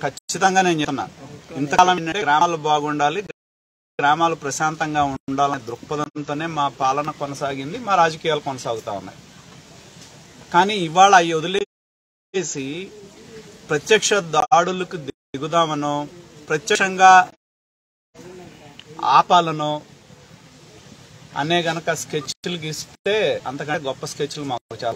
ఖచ్చితంగా నేను చెప్తున్నా ఇంతకాలం ఏంటంటే గ్రామాలు బాగుండాలి గ్రామాలు ప్రశాంతంగా ఉండాలనే దృక్పథంతోనే మా పాలన కొనసాగింది మా రాజకీయాలు కొనసాగుతా ఉన్నాయి కానీ ఇవాళ అవి వదిలేసి ప్రత్యక్ష దాడులకు దిగుదామనో ప్రత్యక్షంగా ఆపాలనో అనే గనక స్కెచ్లు గీస్తే అంతకంటే గొప్ప స్కెచ్లు మాకు చాలా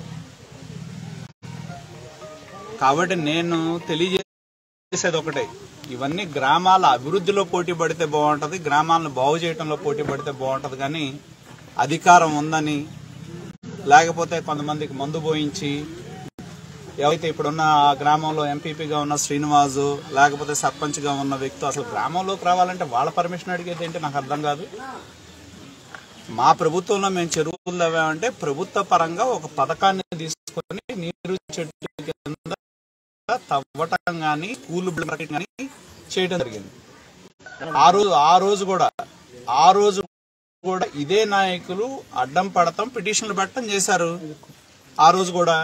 కాబట్టి నేను తెలియజేసేది ఒకటే ఇవన్నీ గ్రామాల అభివృద్ధిలో పోటీ పడితే బాగుంటది గ్రామాలను బాగు చేయడంలో పోటీ పడితే బాగుంటది కానీ అధికారం ఉందని లేకపోతే కొంతమందికి మందు పోయించి ఎవరైతే ఇప్పుడున్న ఆ గ్రామంలో ఎంపీపీగా ఉన్న శ్రీనివాసు లేకపోతే సర్పంచ్గా ఉన్న వ్యక్తి అసలు గ్రామంలోకి రావాలంటే వాళ్ళ పర్మిషన్ అడిగేది ఏంటి నాకు అర్థం కాదు మా ప్రభుత్వంలో మేము చెరువులు తవ్వామంటే ప్రభుత్వ పరంగా ఒక పథకాన్ని తీసుకొని నీరు చెట్టు కింద తవ్వటం కానీ స్కూల్ బిల్డింగ్ కానీ చేయడం జరిగింది ఆ రోజు ఆ రోజు కూడా ఆ రోజు కూడా ఇదే నాయకులు అడ్డం పడతాం పిటిషన్లు పెట్టడం చేశారు ఆ రోజు కూడా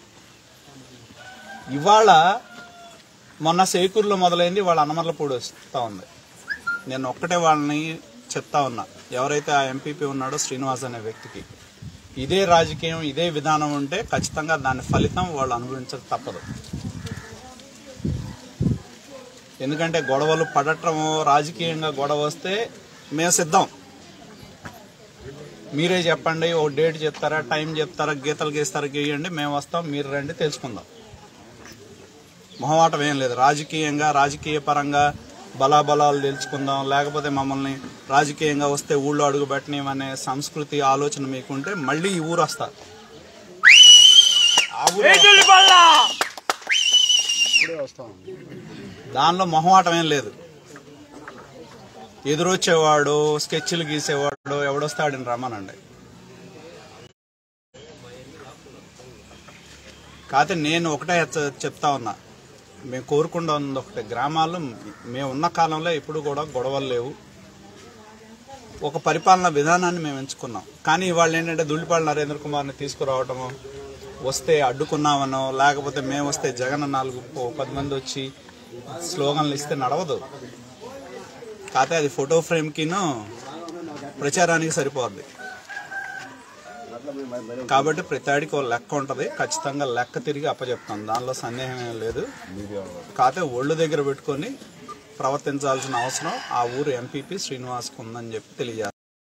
ఇవాళ మొన్న సేకూరులో మొదలైంది వాళ్ళ అనమర్లపూడి వస్తా ఉంది నేను ఒక్కటే వాళ్ళని చెప్తా ఉన్నా ఎవరైతే ఆ ఎంపీపీ ఉన్నాడో శ్రీనివాస్ అనే వ్యక్తికి ఇదే రాజకీయం ఇదే విధానం ఉంటే ఖచ్చితంగా దాని ఫలితం వాళ్ళు అనుభవించక తప్పదు ఎందుకంటే గొడవలు పడటం రాజకీయంగా గొడవ వస్తే మేము సిద్ధం మీరే చెప్పండి ఓ డేట్ చెప్తారా టైం చెప్తారా గీతలు గీస్తారా గీయండి మేము వస్తాం మీరు రండి తెలుసుకుందాం మొహమాటం ఏం లేదు రాజకీయంగా రాజకీయ పరంగా బలాబలాలు తెలుసుకుందాం లేకపోతే మమ్మల్ని రాజకీయంగా వస్తే ఊళ్ళో అడుగు పెట్టనివనే సంస్కృతి ఆలోచన మీకుంటే మళ్ళీ ఈ ఊరు వస్తా ఆ ఊరు దానిలో మొహమాటం ఏం లేదు ఎదురొచ్చేవాడు స్కెచ్లు గీసేవాడు ఎవడొస్తాడని రమ్మనండి కాకపోతే నేను ఒకటే చె- చెప్తా ఉన్నా మేము కోరుకుండా ఉంది ఒకటి గ్రామాల్లో మేము ఉన్న కాలంలో ఎప్పుడు కూడా గొడవలు లేవు ఒక పరిపాలన విధానాన్ని మేము ఎంచుకున్నాం కానీ ఇవాళ ఏంటంటే దుల్లిపాళ్ళ నరేంద్ర కుమార్ని తీసుకురావటము వస్తే అడ్డుకున్నామనో లేకపోతే మేము వస్తే జగన్ నాలుగు ఓ పది మంది వచ్చి స్లోగన్లు ఇస్తే నడవదు కాకపోతే అది ఫోటో ఫ్రేమ్కిను ప్రచారానికి సరిపోద్ది కాబట్టి ప్రతివాడికి ఒక లెక్క ఉంటది ఖచ్చితంగా లెక్క తిరిగి అప్పచెప్తాం దానిలో సందేహం ఏం లేదు కాకపోతే ఒళ్ళు దగ్గర పెట్టుకొని ప్రవర్తించాల్సిన అవసరం ఆ ఊరు ఎంపీపీ శ్రీనివాస్కి ఉందని చెప్పి తెలియజేస్తాం